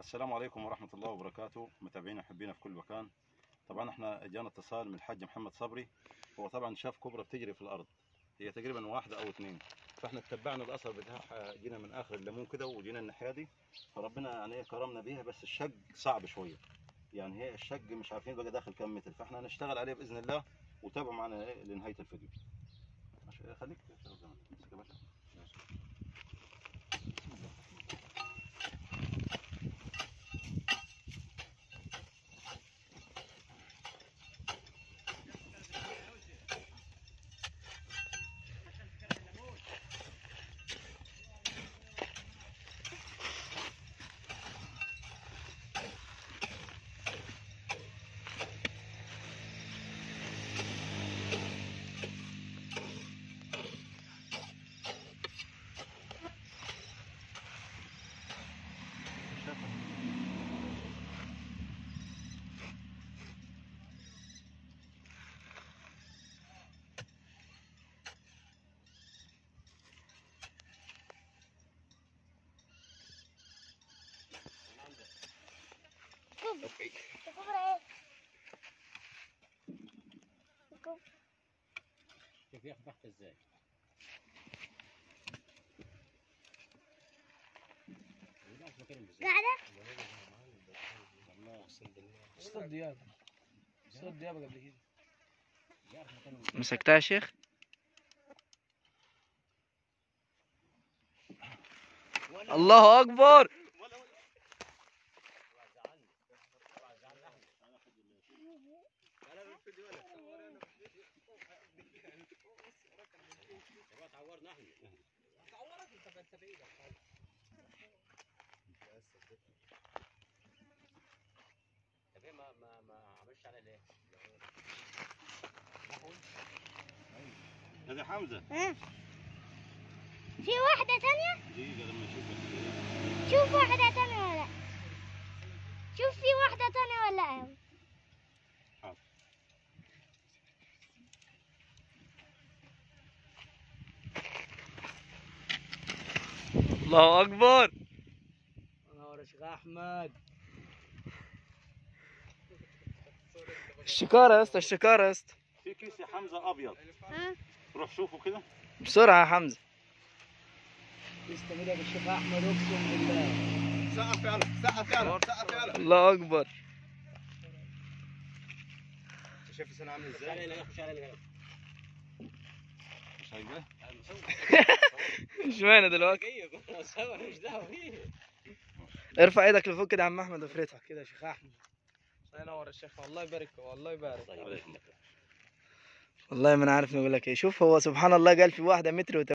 السلام عليكم ورحمة الله وبركاته متابعينا وحبينا في كل مكان طبعا احنا جانا اتصال من الحاج محمد صبري هو طبعا شاف كبرى بتجري في الارض هي تقريبا واحدة او اثنين فاحنا اتبعنا الاثر بتاعها جينا من اخر الليمون كده وجينا الناحية دي فربنا يعني ايه كرمنا بيها بس الشق صعب شوية يعني هي الشق مش عارفين بقى داخل كام متر فاحنا هنشتغل عليه باذن الله وتابعوا معنا ايه لنهاية الفيديو ماشي، خليك تشتغل زي ما انت. امسك يا باشا. شوف ياخذ تحت ازاي قاعدة صد ديابة صد ديابة قبل كده مسكتها يا شيخ الله اكبر تعورنا احنا طب إيه ما ما ما عملش على ليه؟ هذا حمزة ها؟ في واحدة تانية دقيقة لما نشوف ال- شوف واحدة تانية ولا شوف في واحدة تانية ولا لا حاضر. الله اكبر نور يا شيخ احمد الشكارة يا اسطى الشكارة يا اسطى في كيس يا حمزة ابيض ها روح شوفه كده بسرعة يا حمزة يستمر يا الشيخ احمد اقسم بالله سقف فعلا سقف فعلا سقف فعلا الله اكبر شايف السنة عامل خش ازاي؟ علينا خش علينا مش هيبقى اشمعنى دلوقتي دقيقة سوا مش دعوة فيه ارفع ايدك لفوق كده يا عم احمد وافردها كده يا شيخ احمد الله ينور يا شيخ والله يبارك والله يبارك والله ما انا عارف نقول لك ايه شوف هو سبحان الله قال في واحدة متر